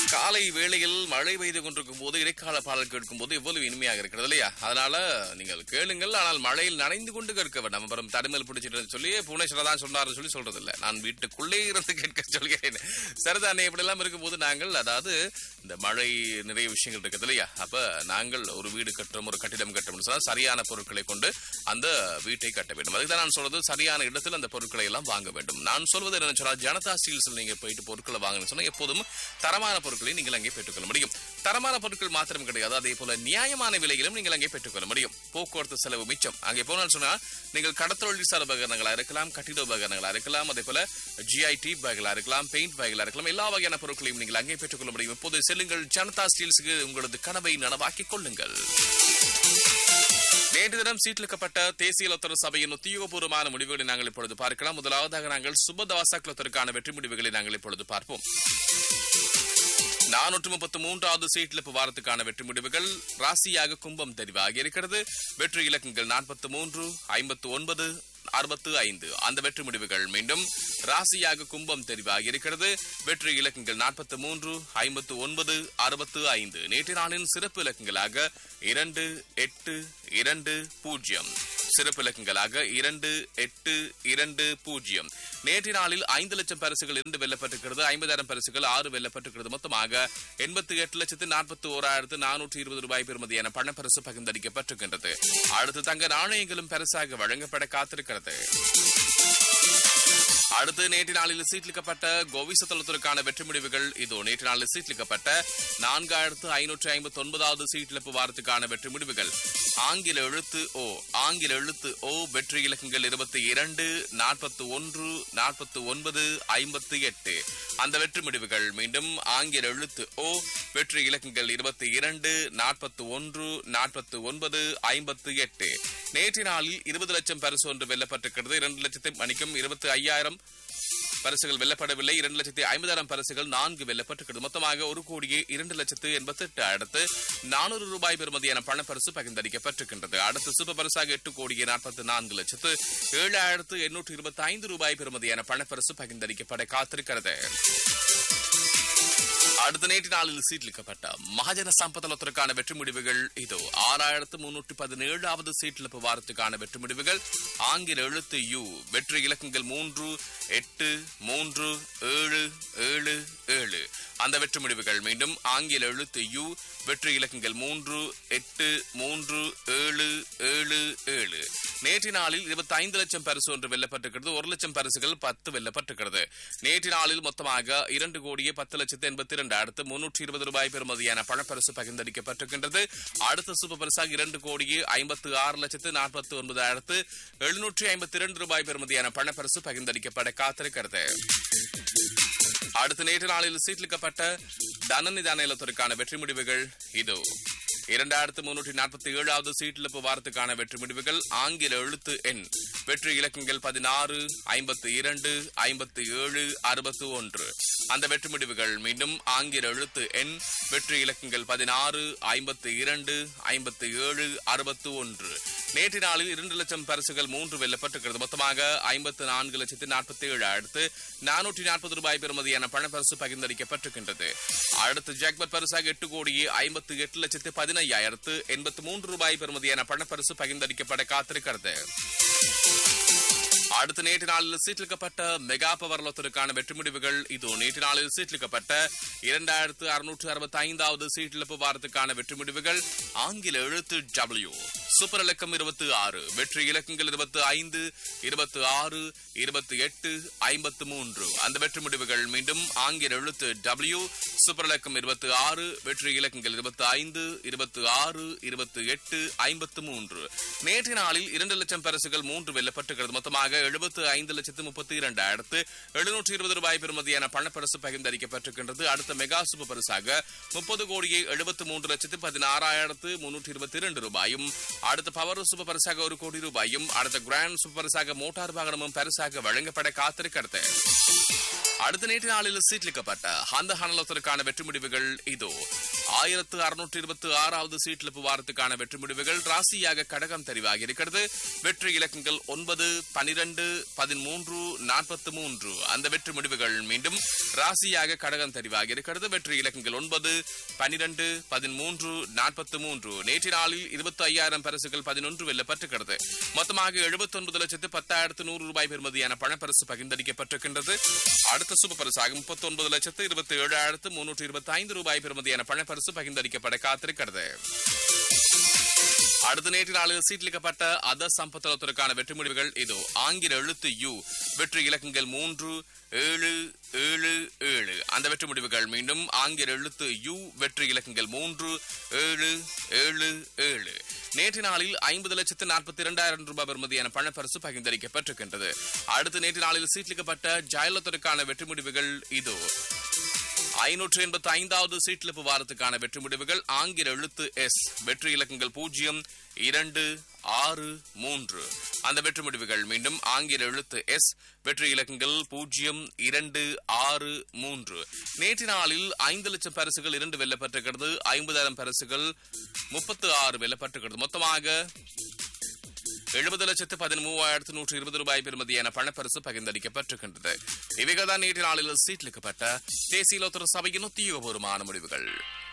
காலை வேளையில் மழை பெய்து கொண்டிருக்கும் போது இடைக்கால பாடல் கேட்கும் போது எவ்வளவு இனிமையாக இருக்கிறது இல்லையா அதனால நீங்கள் கேளுங்கள் ஆனால் மழையில் நனைந்து கொண்டு கேட்க வேண்டாம் அப்புறம் தடுமையில் பிடிச்சிட்டு சொல்லி புவனேஸ்வரர் தான் சொன்னார்னு சொல்லி சொல்றது இல்ல நான் வீட்டுக்குள்ளே இருந்து கேட்க சொல்கிறேன் சரிதானே இப்படி எல்லாம் இருக்கும்போது நாங்கள் அதாவது இந்த மழை நிறைய விஷயங்கள் இருக்குது இல்லையா அப்ப நாங்கள் ஒரு வீடு கட்டுறோம் ஒரு கட்டிடம் கட்டுறோம்னு சொன்னா சரியான பொருட்களை கொண்டு அந்த வீட்டை கட்ட வேண்டும் அதுக்கு தான் நான் சொல்றது சரியான இடத்தில் அந்த பொருட்களை எல்லாம் வாங்க வேண்டும் நான் சொல்வது என்ன சொன்னா ஜனதா ஸ்டீல்ஸ்ல நீங்க போயிட்டு பொருட்களை வாங்கணும்னு சொன்னா எப்போதும் தரமான பொருட்களை நீங்கள் அங்கே பெற்றுக்கொள்ள முடியும் தரமான பொருட்கள் மாத்திரம் கிடையாது அதே போல நியாயமான விலையிலும் நீங்கள் அங்கே பெற்றுக்கொள்ள முடியும் போக்குவரத்து செலவு மிச்சம் அங்கே போனால் சொன்னா நீங்கள் கடத்தொழில் சார் உபகரணங்களா இருக்கலாம் கட்டிட உபகரணங்களா இருக்கலாம் அதே போல ஜிஐடி பேக்களா இருக்கலாம் பெயிண்ட் பேக்களா இருக்கலாம் எல்லா வகையான பொருட்களையும் நீங்கள் அங்கே பெற்றுக்கொள்ள முடியும் இப்போது செல்லுங்கள் ஜனதா ஸ்டீல்ஸுக்கு உங்களது கனவை நனவாக்கிக் கொள்ளுங்கள் நேற்று தினம் சீட்டிலிக்கப்பட்ட தேசிய லொத்தர் சபையின் உத்தியோகபூர்வமான முடிவுகளை நாங்கள் இப்பொழுது பார்க்கலாம் முதலாவதாக நாங்கள் சுபதாசா லொத்தருக்கான வெற்றி முடிவுகளை நாங்கள் இப்பொழுது பார்ப்போம் நானூற்று முப்பத்தி மூன்றாவது சீட்டிலிப்பு வாரத்துக்கான வெற்றி முடிவுகள் ராசியாக கும்பம் தெரிவாகி இருக்கிறது வெற்றி இலக்கங்கள் நாற்பத்தி மூன்று ஐம்பத்து ஒன்பது அறுபத்து ஐந்து அந்த வெற்றி முடிவுகள் மீண்டும் ராசியாக கும்பம் தெரிவாகி இருக்கிறது வெற்றி இலக்கங்கள் நாற்பத்தி மூன்று ஐம்பத்து ஒன்பது அறுபத்து ஐந்து நேற்று நாளின் சிறப்பு இலக்கங்களாக இரண்டு எட்டு இரண்டு பூஜ்ஜியம் சிறப்பு இலக்கங்களாக இரண்டு எட்டு இரண்டு பூஜ்ஜியம் நேற்று நாளில் ஐந்து லட்சம் பரிசுகள் இருந்து வெல்லப்பட்டிருக்கிறது ஐம்பதாயிரம் பரிசுகள் ஆறு வெல்லப்பட்டிருக்கிறது மொத்தமாக எண்பத்தி எட்டு லட்சத்து நாற்பத்தி ஓராயிரத்து நானூற்றி இருபது ரூபாய் பெறுமதியான பணப்பரிசு பகிர்ந்தளிக்கப்பட்டிருக்கின்றது அடுத்து தங்க நாணயங்களும் பரிசாக வழங்கப்பட காத்திருக்கிறது அடுத்து நேற்று நாளில் சீட்லிக்கப்பட்ட கோவிசத்தலத்திற்கான வெற்றி முடிவுகள் இதோ நேற்று நாளில் சீட்லிக்கப்பட்ட நான்காயிரத்து ஐநூற்று ஐம்பத்தி ஒன்பதாவது சீட்லிப்பு வாரத்துக்கான வெற்றி முடிவுகள் ஆங்கில எழுத்து ஓ ஆங்கில எழுத்து ஓ வெற்றி இலக்கங்கள் இருபத்தி இரண்டு நாற்பத்தி ஒன்று நாற்பத்தி ஒன்பது ஐம்பத்தி எட்டு அந்த வெற்றி முடிவுகள் மீண்டும் ஆங்கில எழுத்து ஓ வெற்றி இலக்கங்கள் இருபத்தி இரண்டு நாற்பத்தி ஒன்று நாற்பத்தி ஒன்பது ஐம்பத்தி எட்டு நேற்று நாளில் இருபது லட்சம் பரிசு ஒன்று வெல்லப்பட்டிருக்கிறது இரண்டு லட்சத்தை மணிக்கும் இருபத்தி ஐயாயிரம் பரிசுகள் வெல்லப்படவில்லை இரண்டு லட்சத்தி ஐம்பதாயிரம் பரிசுகள் நான்கு வெல்லப்பட்டிருக்கிறது மொத்தமாக ஒரு கோடியே இரண்டு லட்சத்து எண்பத்தி எட்டு அடுத்து நானூறு ரூபாய் பெறுமதியான பணப்பரிசு பகிர்ந்தளிக்கப்பட்டிருக்கின்றது அடுத்து சூப்பர் பரிசாக எட்டு கோடியே நாற்பத்தி நான்கு லட்சத்து ஏழாயிரத்து எண்ணூற்று இருபத்தி ஐந்து ரூபாய் பெறுமதியான பணப்பரிசு பகிர்ந்தளிக்கப்பட காத்திருக்கிறது அடுத்த நேற்று நாளில் சீட்லிக்கப்பட்ட மகாஜன சம்பதலத்திற்கான வெற்றி முடிவுகள் இதோ ஆறாயிரத்து முன்னூற்றி பதினேழாவது சீட்டிழப்பு வாரத்துக்கான வெற்றி முடிவுகள் ஆங்கில எழுத்து யு வெற்றி இலக்கங்கள் மூன்று எட்டு மூன்று ஏழு ஏழு ஏழு அந்த வெற்றி முடிவுகள் மீண்டும் ஆங்கில எழுத்து யு வெற்றி இலக்கங்கள் மூன்று எட்டு மூன்று ஏழு ஏழு ஏழு நேற்று நாளில் இருபத்தி ஐந்து லட்சம் பரிசு ஒன்று வெல்லப்பட்டிருக்கிறது ஒரு லட்சம் பரிசுகள் பத்து வெல்லப்பட்டிருக்கிறது நேற்று நாளில் மொத்தமாக இரண்டு கோடியே பத்து லட்சத்து எண்பத்தி இரண்டு அடுத்து முன்னூற்றி இருபது ரூபாய் பெறுமதியான பணப்பரிசு பகிர்ந்தளிக்கப்பட்டிருக்கின்றது அடுத்த சூப்பர் பரிசாக இரண்டு கோடியே ஐம்பத்து ஆறு லட்சத்து நாற்பத்தி ஒன்பதாயிரத்து எழுநூற்றி ஐம்பத்தி இரண்டு ரூபாய் பெறுமதியான பணப்பரிசு பகிர்ந்தளிக்கப்பட காத்திருக்கிறது அடுத்த நேற்று நாளில் சீட்லிக்கப்பட்ட தனநிதான இல்லத்திற்கான வெற்றி முடிவுகள் இதோ இரண்டாயிரத்து முன்னூற்றி நாற்பத்தி ஏழாவது சீட்டிழப்பு வாரத்துக்கான வெற்றி முடிவுகள் ஆங்கில எழுத்து எண் வெற்றி இலக்கங்கள் பதினாறு ஐம்பத்தி இரண்டு ஐம்பத்தி ஏழு அறுபத்து ஒன்று அந்த வெற்றி முடிவுகள் மீண்டும் ஆங்கில எழுத்து எண் வெற்றி இலக்கங்கள் பதினாறு ஐம்பத்தி இரண்டு ஐம்பத்தி ஏழு அறுபத்து ஒன்று நேற்று நாளில் இரண்டு லட்சம் பரிசுகள் மூன்று வெல்லப்பட்டிருக்கிறது மொத்தமாக ஐம்பத்து நான்கு லட்சத்து நாற்பத்தி ஏழு அடுத்து நானூற்றி நாற்பது ரூபாய் பெறுமதியான பணப்பரிசு பகிர்ந்தளிக்கப்பட்டிருக்கின்றது அடுத்து ஜாக்பர் பரிசாக எட்டு கோடியே ஐம்பத்து எட்டு லட்சத்து பதினையாயிரத்து எண்பத்து மூன்று ரூபாய் பெறுமதியான பணப்பரிசு பகிர்ந்தளிக்கப்பட காத்திருக்கிறது அடுத்த நேற்று நாளில் சீட்டிலிக்கப்பட்ட மெகா பவர் லொத்தருக்கான வெற்றி முடிவுகள் இதோ நேற்று நாளில் சீட்டிலிக்கப்பட்ட இரண்டாயிரத்து அறுநூற்று அறுபத்தி ஐந்தாவது சீட்டிழப்பு வாரத்துக்கான வெற்றி முடிவுகள் ஆங்கில எழுத்து டபிள்யூ சூப்பர் இலக்கம் இருபத்தி ஆறு வெற்றி இலக்கங்கள் இருபத்தி ஐந்து இருபத்தி ஆறு இருபத்தி எட்டு ஐம்பத்து மூன்று அந்த வெற்றி முடிவுகள் மீண்டும் ஆங்கில எழுத்து டபிள்யூ சூப்பர் இலக்கம் இருபத்தி ஆறு வெற்றி இலக்கங்கள் இருபத்தி ஐந்து இருபத்தி ஆறு இருபத்தி எட்டு ஐம்பத்து மூன்று நேற்று நாளில் இரண்டு லட்சம் பரிசுகள் மூன்று வெல்லப்பட்டிருக்கிறது மொத்தமாக எழுபத்து ஐந்து லட்சத்து முப்பத்தி இரண்டாயிரத்து எழுநூற்றி இருபது ரூபாய் பெறுமதியான பணப்பரிசு பகிர்ந்தளிக்கப்பட்டிருக்கின்றது அடுத்த மெகா சூப்பர் பரிசாக முப்பது கோடியே எழுபத்து மூன்று லட்சத்து பதினாறாயிரத்து முன்னூற்றி இருபத்தி இரண்டு ரூபாயும் அடுத்த பவர் சூப்பர் பரிசாக ஒரு கோடி ரூபாயும் அடுத்த கிராண்ட் சூப்பர் பரிசாக மோட்டார் வாகனமும் பரிசாக வழங்கப்பட காத்திருக்கிறது அடுத்த நேற்று நாளில் சீட்லிக்கப்பட்ட அந்த ஹனலத்திற்கான வெற்றி முடிவுகள் இதோ ஆயிரத்து அறுநூற்று இருபத்தி ஆறாவது சீட்லிப்பு வாரத்துக்கான வெற்றி முடிவுகள் ராசியாக கடகம் தெரிவாகி இருக்கிறது வெற்றி இலக்கங்கள் ஒன்பது பனிரெண்டு பதிமூன்று நாற்பத்தி மூன்று அந்த வெற்றி முடிவுகள் மீண்டும் ராசியாக கடகம் தெரிவாகி இருக்கிறது வெற்றி இலக்கங்கள் ஒன்பது பனிரெண்டு பதிமூன்று நாற்பத்தி மூன்று நேற்று நாளில் இருபத்தி ஐயாயிரம் பரிசுகள் பதினொன்று வெல்லப்பட்டிருக்கிறது மொத்தமாக எழுபத்தி ஒன்பது லட்சத்து பத்தாயிரத்து நூறு ரூபாய் பெறுமதியான பணப்பரிசு பகிர்ந்தளிக்கப்பட்டிருக்கின்றது அடுத்த சூப்பர் பரிசாக முப்பத்தி ஒன்பது லட்சத்து இருபத்தி ஏழாயிரத்து முன்னூற்று இருபத்தி ஐந்து ரூபாய் பெறுமதியான பணப்பரிசு பகிர்ந்தளிக்கப்பட காத்திருக்கிறது அடுத்த நேற்று நாளில் சீட்லிக்கப்பட்ட அத சம்பத்தலத்திற்கான வெற்றி முடிவுகள் இதோ ஆங்கில எழுத்து யு வெற்றி இலக்கங்கள் மூன்று ஏழு ஏழு ஏழு அந்த வெற்றி முடிவுகள் மீண்டும் ஆங்கில எழுத்து யு வெற்றி இலக்கங்கள் மூன்று ஏழு ஏழு ஏழு நேற்று நாளில் ஐம்பது லட்சத்து நாற்பத்தி இரண்டாயிரம் ரூபாய் பெறுமதியான பணப்பரிசு பகிர்ந்தளிக்கப்பட்டிருக்கின்றது அடுத்து நேற்று நாளில் சீட்லிக்கப்பட்ட ஜாயலத்திற்கான வெற்றி முடிவுகள் இதோ ஐநூற்று எண்பத்தி ஐந்தாவது சீட்லிப்பு வாரத்துக்கான வெற்றி முடிவுகள் ஆங்கில எழுத்து எஸ் வெற்றி இலக்கங்கள் பூஜ்ஜியம் இரண்டு ஆறு மூன்று அந்த வெற்றி முடிவுகள் மீண்டும் ஆங்கில எழுத்து எஸ் வெற்றி இலக்கங்கள் பூஜ்ஜியம் இரண்டு ஆறு மூன்று நேற்று நாளில் ஐந்து லட்சம் பரிசுகள் இரண்டு வெல்லப்பட்டிருக்கிறது ஐம்பதாயிரம் பரிசுகள் முப்பத்து ஆறு வெல்லப்பட்டிருக்கிறது மொத்தமாக எழுபது லட்சத்து பதிமூவாயிரத்து நூற்று இருபது ரூபாய் பெறுமதியான பணப்பரிசு பகிர்ந்தளிக்கப்பட்டிருக்கின்றது இவைகள் தான் நேற்று நாளில் சீட்லிக்கப்பட்ட தேசிய லோத்தர சபையின் உத்தியோகபூர்வமான முடிவுகள்